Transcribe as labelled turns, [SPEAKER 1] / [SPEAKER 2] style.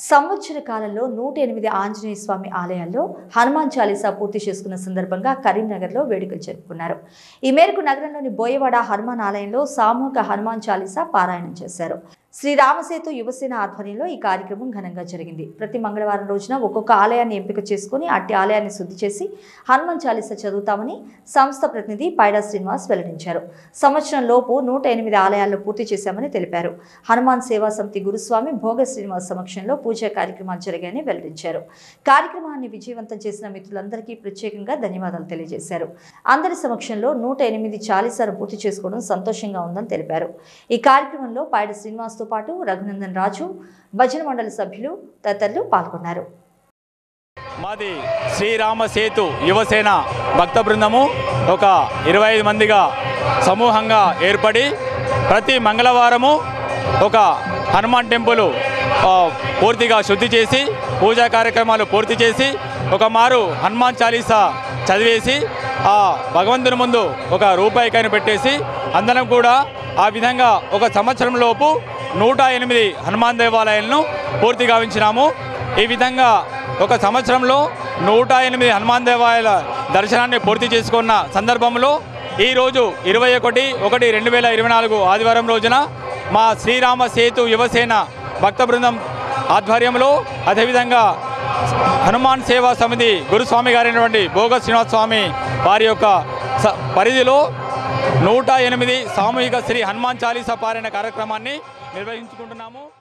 [SPEAKER 1] సంవత్సర కాలంలో నూట ఎనిమిది ఆంజనేయ స్వామి ఆలయాల్లో హనుమాన్ చాలీసా పూర్తి చేసుకున్న సందర్భంగా కరీంనగర్లో వేడుకలు జరుపుకున్నారు ఈ మేరకు నగరంలోని బోయవాడ హనుమాన్ ఆలయంలో సామూహిక హనుమాన్ చాలీసా పారాయణం చేశారు శ్రీ రామసేతు యువసేన ఆధ్వర్యంలో ఈ కార్యక్రమం ఘనంగా జరిగింది ప్రతి మంగళవారం రోజున ఒక్కొక్క ఆలయాన్ని ఎంపిక చేసుకుని అట్టి ఆలయాన్ని శుద్ధి చేసి హనుమాన్ చాలీసా చదువుతామని సంస్థ ప్రతినిధి పైడా శ్రీనివాస్ వెల్లడించారు సంవత్సరం లోపు నూట ఎనిమిది ఆలయాల్లో పూర్తి చేశామని తెలిపారు హనుమాన్ సేవా సమితి గురుస్వామి భోగ శ్రీనివాస్ సమక్షంలో పూజా కార్యక్రమాలు జరిగాయని వెల్లడించారు కార్యక్రమాన్ని విజయవంతం చేసిన మిత్రులందరికీ ప్రత్యేకంగా ధన్యవాదాలు తెలియజేశారు అందరి సమక్షంలో నూట ఎనిమిది చాలీసాలు పూర్తి చేసుకోవడం సంతోషంగా ఉందని తెలిపారు ఈ కార్యక్రమంలో పాయడ శ్రీనివాస్తో పాటు రఘునందన్ రాజు భజన మండలి సభ్యులు తదితరులు పాల్గొన్నారు
[SPEAKER 2] మాది శ్రీరామ సేతు యువసేన భక్త బృందము ఒక ఇరవై ఐదు మందిగా సమూహంగా ఏర్పడి ప్రతి మంగళవారము ఒక హనుమాన్ టెంపుల్ ఆ, పూర్తిగా శుద్ధి చేసి పూజా కార్యక్రమాలు పూర్తి చేసి ఒక మారు హనుమాన్ చాలీసా చదివేసి ఆ భగవంతుని ముందు ఒక రూపాయికాయను పెట్టేసి అందరం కూడా ఆ విధంగా ఒక సంవత్సరం లోపు నూట ఎనిమిది హనుమాన్ దేవాలయాలను పూర్తి గావించినాము ఈ విధంగా ఒక సంవత్సరంలో నూట ఎనిమిది హనుమాన్ దేవాలయాల దర్శనాన్ని పూర్తి చేసుకున్న సందర్భంలో ఈరోజు ఇరవై ఒకటి ఒకటి రెండు వేల ఇరవై నాలుగు ఆదివారం రోజున మా శ్రీరామ సేతు యువసేన భక్త బృందం ఆధ్వర్యంలో అదేవిధంగా హనుమాన్ సేవా సమితి గురుస్వామి గారైనటువంటి భోగ శ్రీనివాస స్వామి వారి యొక్క స- పరిధిలో నూట ఎనిమిది సామూహిక శ్రీ హనుమాన్ చాలీసా పారాయణ కార్యక్రమాన్ని నిర్వహించుకుంటున్నాము